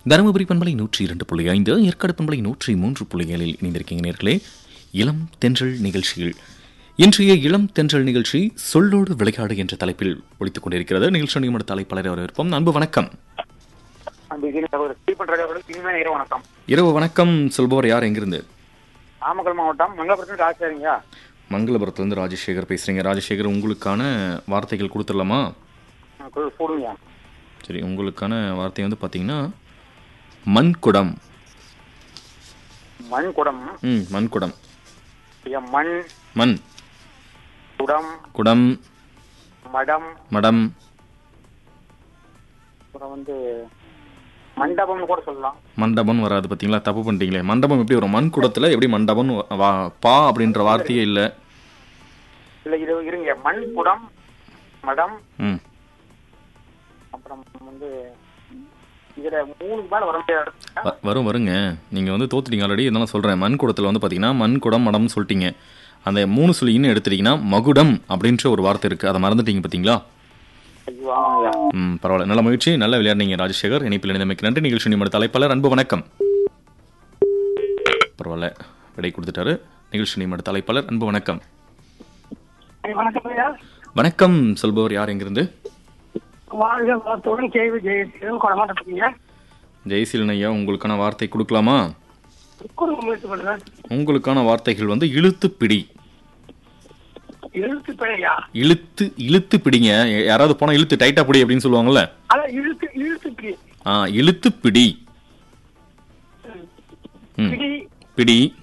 தருமபுரி பண்பலை நூற்றி இரண்டு புள்ளி ஐந்து ஏற்காடு பண்பலை நூற்றி மூன்று புள்ளி ஏழில் இணைந்திருக்கீங்க நேர்களே இளம் தென்றல் நிகழ்ச்சியில் இன்றைய இளம் தென்றல் நிகழ்ச்சி சொல்லோடு விளையாடு என்ற தலைப்பில் ஒழித்துக் கொண்டிருக்கிறது நிகழ்ச்சி நிகழ்ச்சி தலைப்பாளர் வரவேற்போம் அன்பு வணக்கம் அந்த இதில் ஒரு ஸ்டீபன் ரவிகளுக்கு இனிமையான இரவு வணக்கம் இரவு வணக்கம் சொல்பவர் யார் எங்கிருந்து நாமக்கல் மாவட்டம் மங்களபுரத்தில் ராஜாரிங்க மங்களபுரத்துலேருந்து ராஜசேகர் பேசுறீங்க ராஜசேகர் உங்களுக்கான வார்த்தைகள் கொடுத்துடலாமா போடுங்க சரி உங்களுக்கான வார்த்தை வந்து பார்த்தீங்கன்னா மண்குடம் மண் குடம் ம் மண்குடம் ஐயா, மண் மண் குடம் குடம் மடம் மடம் அப்புறம் வந்து மண்டபம்னு கூட சொல்லலாம் மண்டபம் வராது பார்த்தீங்களா தப்பு பண்ணிட்டீங்களே மண்டபம் எப்படி வரும் மண் குடத்தில் எப்படி மண்டபம் வா பா அப்படின்ற வார்த்தையே இல்லை இல்ல இது இருங்க மண் குடம் மடம் ம் அப்புறம் வந்து இதுல மூணு மேல வர முடியாது வ- வரும் வருங்க நீங்கள் வந்து தோத்துட்டீங்க ஆல்ரெடி இருந்தாலும் சொல்கிறேன் மண் குடத்தில் வந்து பார்த்தீங்கன்னா மண் குடம் மடம்னு சொல்லிட்டீங்க அந்த மூணு சொல்லி இன்னும் எடுத்துட்டீங்கன்னா மகுடம் அப்படின்ற ஒரு வார்த்தை இருக்குது அதை மறந்துட்டீங்க பார்த்தீங்களா ஐயோ ஆமாங்க ம் பரவாயில்ல நல்ல முயற்சி நல்லா விளையாடுனீங்க ராஜசேகர் இணைப்பில் இணைந்தமைக்கு நன்றி நிகழ்ச்சி நிமிட தலைப்பாளர் அன்பு வணக்கம் பரவாயில்ல விடை கொடுத்துட்டாரு நிகழ்ச்சி நிமிட தலைப்பாளர் அன்பு வணக்கம் வணக்கம் ஐயா வணக்கம் சொல்பவர் யார் எங்கிருந்து வாழ்க வளத்துடன் கேள்வி ஜெயிச்சு கொடமாட்டீங்க ஜெயசீலன் ஐயா உங்களுக்கான வார்த்தை கொடுக்கலாமா கொடுக்க முயற்சி பண்ணுறேன் உங்களுக்கான வார்த்தைகள் வந்து இழுத்து பிடி இழுத்து பிழையா இழுத்து இழுத்து பிடிங்க யா- யாராவது போனா இழுத்து டைட்டா பிடி அப்படின்னு சொல்லுவாங்கல்ல அதான் இழுத்து இழுத்து பிடி ஆ இழுத்து பிடி ம் பிடி பிடி